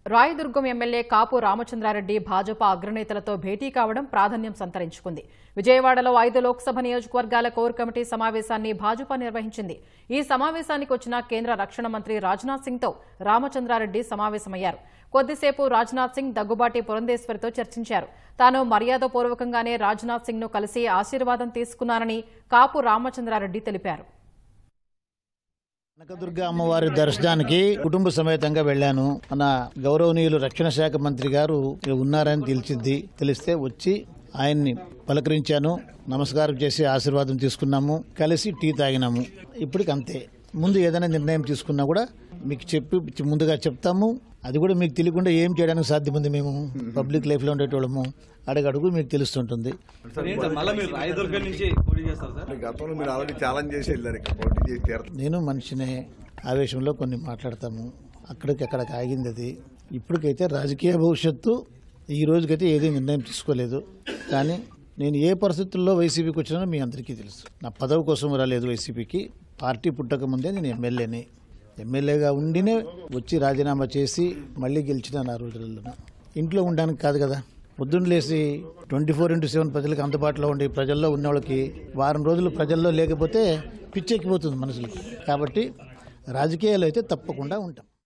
Rayadurgam MLA Kapu Ramachandra Reddy Bhajapa అగ్రనేతలతో భేటీ కావడం ప్రాధాన్యం సంతరించుకుంది విజయవాడలో ఐదు లోక్సభ నియోజకవర్గాల కోర్ కమిటీ సమావేశాన్ని భాజపా నిర్వహించింది ఈ సమావేశానికి వచ్చిన కేంద్ర రక్షణ మంత్రి రాజ్నాథ్ సింగ్తో రామచంద్రారెడ్డి సమావేశమయ్యారు కొద్దిసేపు రాజ్నాథ్ సింగ్ దగ్గుబాటి పురంధేశ్వరితో చర్చించారు తాను మర్యాదపూర్వకంగానే రాజ్నాథ్ సింగ్ ను కలిసి ఆశీర్వాదం తీసుకున్నానని కాపు రామచంద్రారెడ్డి తెలిపారు కనకదుర్గ అమ్మవారి దర్శనానికి కుటుంబ సమేతంగా వెళ్ళాను మన గౌరవనీయులు రక్షణ శాఖ మంత్రి గారు ఇక్కడ ఉన్నారని తెలిసింది తెలిస్తే వచ్చి ఆయన్ని పలకరించాను నమస్కారం చేసి ఆశీర్వాదం తీసుకున్నాము కలిసి టీ తాగినాము ఇప్పటికి అంతే ముందు ఏదైనా నిర్ణయం తీసుకున్నా కూడా మీకు చెప్పి ముందుగా చెప్తాము అది కూడా మీకు తెలియకుండా ఏం చేయడానికి సాధ్యముంది మేము పబ్లిక్ లైఫ్లో ఉండేటోళ్ళము అడుగడుగు మీకు తెలుస్తుంటుంది ఏంటి సార్ మళ్ళీ మీరు రాయదుర్గం నుంచి పోటీ చేస్తారు సార్ గతంలో మీరు ఆల్రెడీ ఛాలెంజ్ చేసి వెళ్ళారు ఇక్కడ పోటీ చేసి తీరుతారు నేను మనిషినే ఆవేశంలో కొన్ని మాట్లాడతాము అక్కడికి అక్కడికి ఆగింది అది ఇప్పటికైతే రాజకీయ భవిష్యత్తు ఈ రోజుకైతే ఏదీ నిర్ణయం తీసుకోలేదు కానీ నేను ఏ పరిస్థితుల్లో వైసీపీకి వచ్చినానో మీ అందరికీ తెలుసు నా పదవి కోసం రాలేదు వైసీపీకి పార్టీ పుట్టక ముందే నేను ఎమ్మెల్యేని ఎమ్మెల్యేగా ఉండినే వచ్చి రాజీనామా చేసి మళ్ళీ గెలిచిన నా రోజులలో ఇంట్లో ఉండడానికి కాదు కదా పొద్దున్న లేచి ట్వంటీ ఫోర్ ఇంటూ సెవెన్ ప్రజలకు అందుబాటులో ఉండి ప్రజల్లో ఉన్న వాళ్ళకి వారం రోజులు ప్రజల్లో లేకపోతే పిచ్చెక్కిపోతుంది మనుషులకి కాబట్టి రాజకీయాలు అయితే తప్పకుండా ఉంటాం